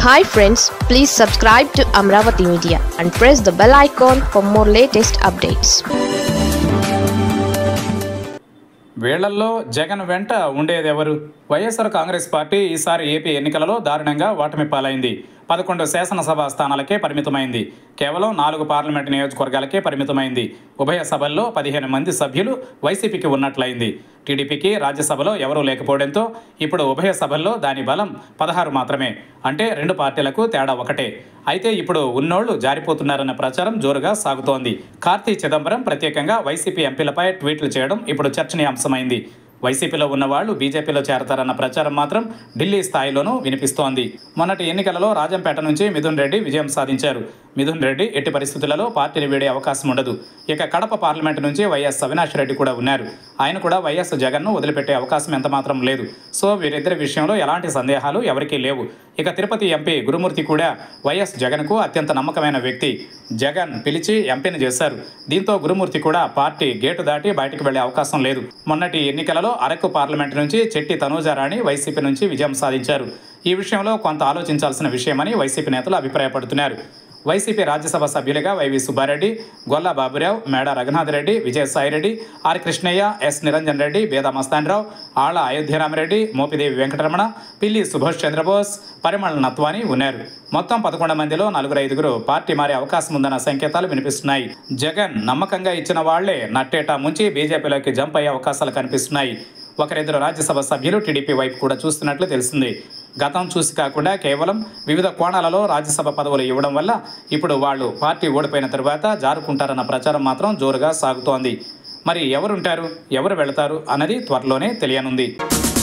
hi friends please subscribe to Amaravati media and press the bell icon for more latest updates వీళ్లల్లో జగన్ వెంట ఉండేదెవరు YSR Congress party ఈసారి AP ఎన్నికలలో దారుణంగా ఓటమి పాలైంది పదకొండు శాసనసభ స్థానాలకే పరిమితమైంది కేవలం నాలుగు పార్లమెంటు నియోజకవర్గాలకే పరిమితమైంది ఉభయ సభల్లో పదిహేను మంది సభ్యులు వైసీపీకి ఉన్నట్లయింది టీడీపీకి రాజ్యసభలో ఎవరూ లేకపోవడంతో ఇప్పుడు ఉభయ సభల్లో దాని బలం పదహారు మాత్రమే అంటే రెండు పార్టీలకు తేడా ఒకటే అయితే ఇప్పుడు ఉన్నోళ్లు జారిపోతున్నారన్న ప్రచారం జోరుగా సాగుతోంది కార్తీ చిదంబరం ప్రత్యేకంగా వైసీపీ ఎంపీలపై ట్వీట్లు చేయడం ఇప్పుడు చర్చనీయాంశమైంది వైసీపీలో ఉన్నవాళ్లు బీజేపీలో చేరతారన్న ప్రచారం మాత్రం ఢిల్లీ స్థాయిలోనూ వినిపిస్తోంది మొన్నటి ఎన్నికలలో రాజంపేట నుంచి మిథున్ రెడ్డి విజయం సాధించారు మిథున్ రెడ్డి ఎట్టి పరిస్థితులలో పార్టీని వీడే అవకాశం ఉండదు ఇక కడప పార్లమెంటు నుంచి వైఎస్ అవినాష్ రెడ్డి కూడా ఉన్నారు ఆయన కూడా వైఎస్ జగన్ను వదిలిపెట్టే అవకాశం ఎంతమాత్రం లేదు సో వీరిద్దరి విషయంలో ఎలాంటి సందేహాలు ఎవరికీ లేవు ఇక తిరుపతి ఎంపీ గురుమూర్తి కూడా వైఎస్ జగన్కు అత్యంత నమ్మకమైన వ్యక్తి జగన్ పిలిచి ఎంపీని చేశారు దీంతో గురుమూర్తి కూడా పార్టీ గేటు దాటి బయటకు వెళ్లే అవకాశం లేదు మొన్నటి ఎన్నికలలో అరకు పార్లమెంటు నుంచి చెట్టి తనూజారాణి వైసీపీ నుంచి విజయం సాధించారు ఈ విషయంలో కొంత ఆలోచించాల్సిన విషయమని వైసీపీ నేతలు అభిప్రాయపడుతున్నారు వైసీపీ రాజ్యసభ సభ్యులుగా YV Subbareddy Golla Baburao Meda Raghunath Reddy Vijayasai Reddy R Krishnaiah S Niranjan Reddy Beeda Mastan Rao Alla Ayodhya Rami Reddy Mopidevi Venkataramana Pilli Subhash Chandrabose పరిమళ నత్వాని ఉన్నారు మొత్తం పదకొండు మందిలో నలుగురు ఐదుగురు పార్టీ మారే అవకాశం ఉందన్న సంకేతాలు వినిపిస్తున్నాయి జగన్ నమ్మకంగా ఇచ్చిన వాళ్లే నట్టేటా ముంచి బీజేపీలోకి జంప్ అయ్యే అవకాశాలు కనిపిస్తున్నాయి ఒకరిద్దరు రాజ్యసభ సభ్యులు టీడీపీ వైపు కూడా చూస్తున్నట్లు తెలిసింది గతం చూసి కాకుండా కేవలం వివిధ కోణాలలో రాజ్యసభ పదవులు ఇవ్వడం వల్ల ఇప్పుడు వాళ్ళు పార్టీ ఓడిపోయిన తరువాత జారుకుంటారన్న ప్రచారం మాత్రం జోరుగా సాగుతోంది మరి ఎవరుంటారు ఎవరు వెళతారు అన్నది త్వరలోనే తెలియనుంది